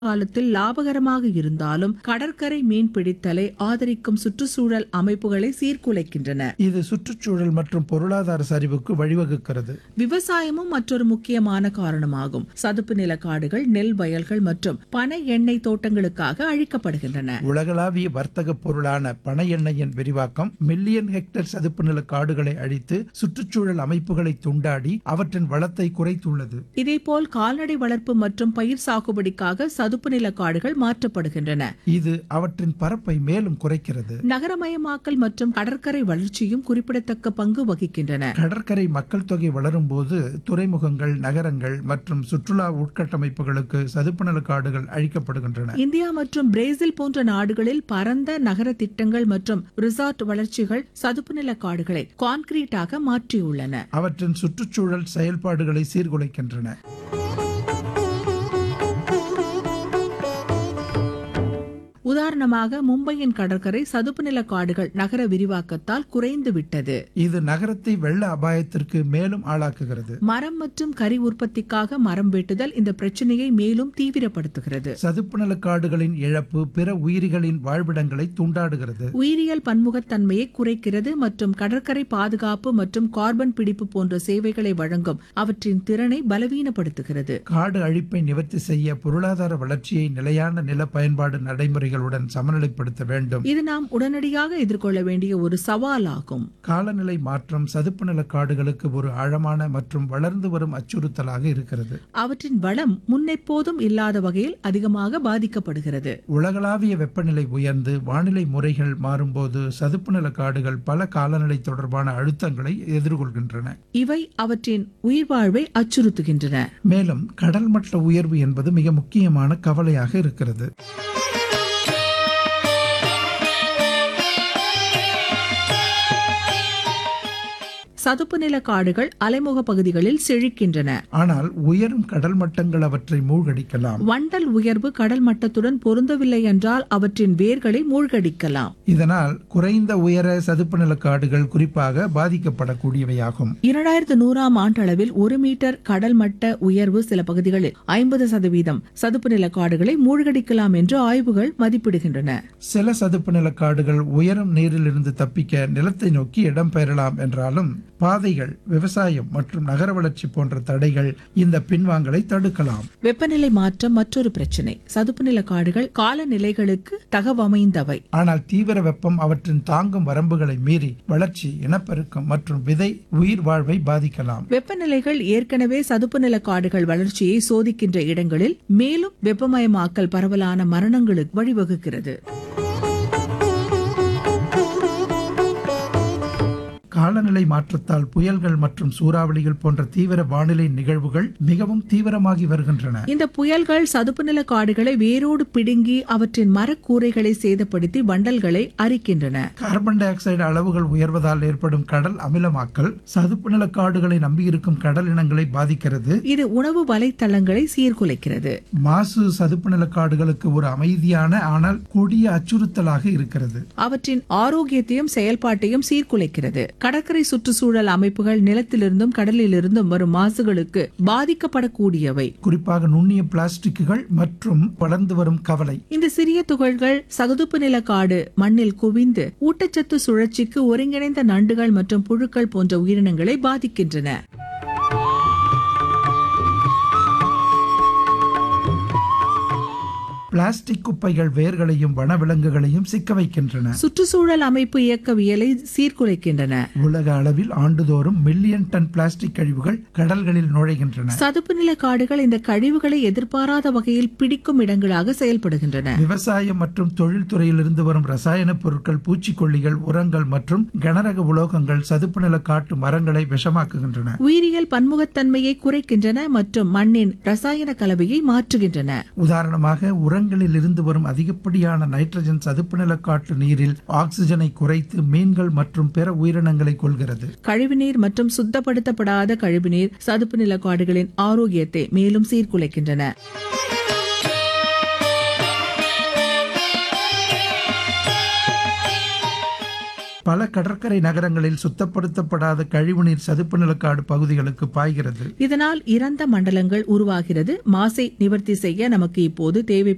காலத்தில் லாபகரமாக இருந்தாலும் கடற்கரை மீன் பிடித்தலை ஆதரிக்கும் சுற்றுச்சூழல் அமைப்புகளை சீர்குலைக்கின்றன இது சுற்றுச்சூழல் மற்றும் பொருளாதார சரிவுக்கு வழிவகுக்கிறது விவசாயமும் மற்றொரு முக்கியமான காரணமாகும் சதுப்பு நில காடுகள் நெல் வயல்கள் மற்றும் பனை எண்ணெய் தோட்டங்களுக்காக அழிக்கப்படுகின்றன உலகளாவிய வர்த்தக பொருளான பனை எண்ணெயின் விரிவாக்கம் மில்லியன் ஹெக்டேர் சதுப்பு நில காடுகளை அழித்து சுற்றுச்சூழல் அமைப்புகளை துண்டாடி அவற்றின் வளத்தை குறைத்துள்ளது இதேபோல் கால்நடை வளர்ப்பு மற்றும் பயிர் சாகுபடிக்காக சதுப்பு நில காடுகள் மாற்றப்படுகின்றன இது அவற்றின் பரப்பை மேலும் குறைக்கிறது நகரமயமாக்கல் மற்றும் கடற்கரை வளர்ச்சியும் குறிப்பிடத்தக்க பங்கு வகிக்கின்றன கடற்கரை மக்கள் தொகை வளரும் போது துறைமுகங்கள் நகரங்கள் மற்றும் சுற்றுலா உட்கட்டமைப்புகளுக்கு சதுப்பு நில காடுகள் அழிக்கப்படுகின்றன இந்தியா மற்றும் பிரேசில் போன்ற நாடுகளில் பரந்த நகர திட்டங்கள் மற்றும் ரிசார்ட் வளர்ச்சிகள் சதுப்பு நில காடுகளை கான்கிரீட்டாக மாற்றியுள்ளன அவற்றின் சுற்றுச்சூழல் செயல்பாடுகளை சீர்குலைக்கின்றன உதாரணமாக மும்பையின் கடற்கரை சதுப்பு நில காடுகள் நகர விரிவாக்கத்தால் குறைந்து விட்டது இது நகரத்தை வெள்ள அபாயத்திற்கு மேலும் ஆளாக்குகிறது மரம் மற்றும் கறி உற்பத்திக்காக மரம் வெட்டுதல் இந்த பிரச்சனையை மேலும் தீவிரப்படுத்துகிறது சதுப்பு நில காடுகளின் இழப்பு பிற உயிரிகளின் வாழ்விடங்களை துண்டாடுகிறது உயிரியல் பன்முகத்தன்மையை குறைக்கிறது மற்றும் கடற்கரை பாதுகாப்பு மற்றும் கார்பன் பிடிப்பு போன்ற சேவைகளை வழங்கும் அவற்றின் திறனை பலவீனப்படுத்துகிறது காடு அழிப்பை நிவர்த்தி செய்ய பொருளாதார வளர்ச்சியை நிலையான நில பயன்பாடு நடைமுறைகளுடன் சமநிலைப்படுத்த வேண்டும் இது நாம் உடனடியாக எதிர்கொள்ள வேண்டிய ஒரு சவாலாகும் காலநிலை மாற்றம் சதுப்பு நில காடுகளுக்கு ஒரு ஆழமான மற்றும் வளர்ந்து வரும் அச்சுறுத்தலாக இருக்கிறது அவற்றின் வளம் முன்னெப்போதும் இல்லாத வகையில் அதிகமாக பாதிக்கப்படுகிறது உலகளாவிய வெப்பநிலை உயர்ந்து வானிலை முறைகள் மாறும்போது சதுப்பு நில காடுகள் பல காலநிலை தொடர்பான அழுத்தங்களை எதிர்கொள்கின்றன இவை அவற்றின் உயிர் வாழ்வை அச்சுறுத்துகின்றன மேலும் கடல் மட்ட உயர்வு என்பது மிக முக்கியமான கவலையாக இருக்கிறது சதுப்பு நில காடுகள் அலைமுக பகுதிகளில் செழிக்கின்றன ஆனால் உயரும் கடல் மட்டங்கள் அவற்றை மூழ்கடிக்கலாம் வண்டல் உயர்வு கடல் மட்டத்துடன் பொருந்தவில்லை என்றால் அவற்றின் வேர்களை மூழ்கடிக்கலாம் இதனால் குறைந்த உயர சதுப்பு நில காடுகள் குறிப்பாக பாதிக்கப்படக்கூடியவையாகும் இரண்டாயிரத்து நூறாம் ஆண்டளவில் ஒரு மீட்டர் கடல் மட்ட உயர்வு சில பகுதிகளில் ஐம்பது சதவீதம் சதுப்பு நில காடுகளை மூழ்கடிக்கலாம் என்று ஆய்வுகள் மதிப்பிடுகின்றன சில சதுப்பு நில காடுகள் உயரும் நீரிலிருந்து தப்பிக்க நிலத்தை நோக்கி இடம்பெயரலாம் என்றாலும் பாதைகள் விவசாயம் மற்றும் நகர வளர்ச்சி போன்ற தடைகள் இந்த பின்வாங்கலை தடுக்கலாம் வெப்பநிலை மாற்றம் மற்றொரு பிரச்சனை சதுப்பு நில காடுகள் காலநிலைகளுக்கு தகவமைந்தவை ஆனால் தீவிர வெப்பம் அவற்றின் தாங்கும் வரம்புகளை மீறி வளர்ச்சி இனப்பெருக்கம் மற்றும் விதை உயிர் வாழ்வை பாதிக்கலாம் வெப்பநிலைகள் ஏற்கனவே சதுப்பு நில காடுகள் வளர்ச்சியை சோதிக்கின்ற இடங்களில் மேலும் வெப்பமயமாக்கல் பரவலான மரணங்களுக்கு வழிவகுக்கிறது காலநிலை மாற்றத்தால் புயல்கள் மற்றும் சூறாவளிகள் போன்ற தீவிர வானிலை நிகழ்வுகள் மிகவும் தீவிரமாகி வருகின்றன இந்த புயல்கள் சதுப்பு நில காடுகளை வேரோடு பிடுங்கி அவற்றின் மரக்கூரைகளை சேதப்படுத்தி வண்டல்களை அரிக்கின்றன கார்பன் டை ஆக்சைடு அளவுகள் உயர்வதால் ஏற்படும் கடல் அமிலமாக்கல் சதுப்பு நில காடுகளை நம்பியிருக்கும் கடல் இனங்களை பாதிக்கிறது இது உணவு வலைத்தளங்களை சீர்குலைக்கிறது மாசு சதுப்பு நில காடுகளுக்கு ஒரு அமைதியான ஆனால் கொடிய அச்சுறுத்தலாக இருக்கிறது அவற்றின் ஆரோக்கியத்தையும் செயல்பாட்டையும் சீர்குலைக்கிறது கடற்கரை சுற்றுச்சூழல் அமைப்புகள் நிலத்திலிருந்தும் கடலிலிருந்தும் வரும் மாசுகளுக்கு பாதிக்கப்படக்கூடியவை குறிப்பாக நுண்ணிய பிளாஸ்டிக்குகள் மற்றும் வளர்ந்து வரும் கவலை இந்த சிறிய துகள்கள் சதுப்பு நில காடு மண்ணில் குவிந்து ஊட்டச்சத்து சுழற்சிக்கு ஒருங்கிணைந்த நண்டுகள் மற்றும் புழுக்கள் போன்ற உயிரினங்களை பாதிக்கின்றன பிளாஸ்டிக் குப்பைகள் வேர்களையும் வனவிலங்குகளையும் சிக்க வைக்கின்றன சுற்றுச்சூழல் அமைப்பு இயக்கவியலை சீர்குலைக்கின்றன உலக அளவில் ஆண்டுதோறும் மில்லியன் டன் பிளாஸ்டிக் கழிவுகள் கடல்களில் நுழைகின்றன சதுப்பு நில காடுகள் இந்த கழிவுகளை எதிர்பாராத வகையில் பிடிக்கும் இடங்களாக செயல்படுகின்றன விவசாயம் மற்றும் தொழில்துறையிலிருந்து வரும் ரசாயன பொருட்கள் பூச்சிக்கொல்லிகள் உரங்கள் மற்றும் கனரக உலோகங்கள் சதுப்பு நில காட்டு மரங்களை விஷமாக்குகின்றன உயிரியல் பன்முகத்தன்மையை குறைக்கின்றன மற்றும் மண்ணின் ரசாயன கலவையை மாற்றுகின்றன உதாரணமாக உரங்களில் இருந்து வரும் அதிகப்படியான நைட்ரஜன் சதுப்பு நில காட்டு நீரில் ஆக்சிஜனை குறைத்து மீன்கள் மற்றும் பிற உயிரினங்களை கொள்கிறது கழிவுநீர் மற்றும் சுத்தப்படுத்தப்படாத கழிவுநீர் சதுப்பு நில காடுகளின் ஆரோக்கியத்தை மேலும் சீர்குலைக்கின்றன பல கடற்கரை நகரங்களில் சுத்தப்படுத்தப்படாத கழிவுநீர் சதுப்பு நிலக்காடு பகுதிகளுக்கு பாய்கிறது இதனால் இறந்த மண்டலங்கள் உருவாகிறது மாசை நிவர்த்தி செய்ய நமக்கு இப்போது தேவை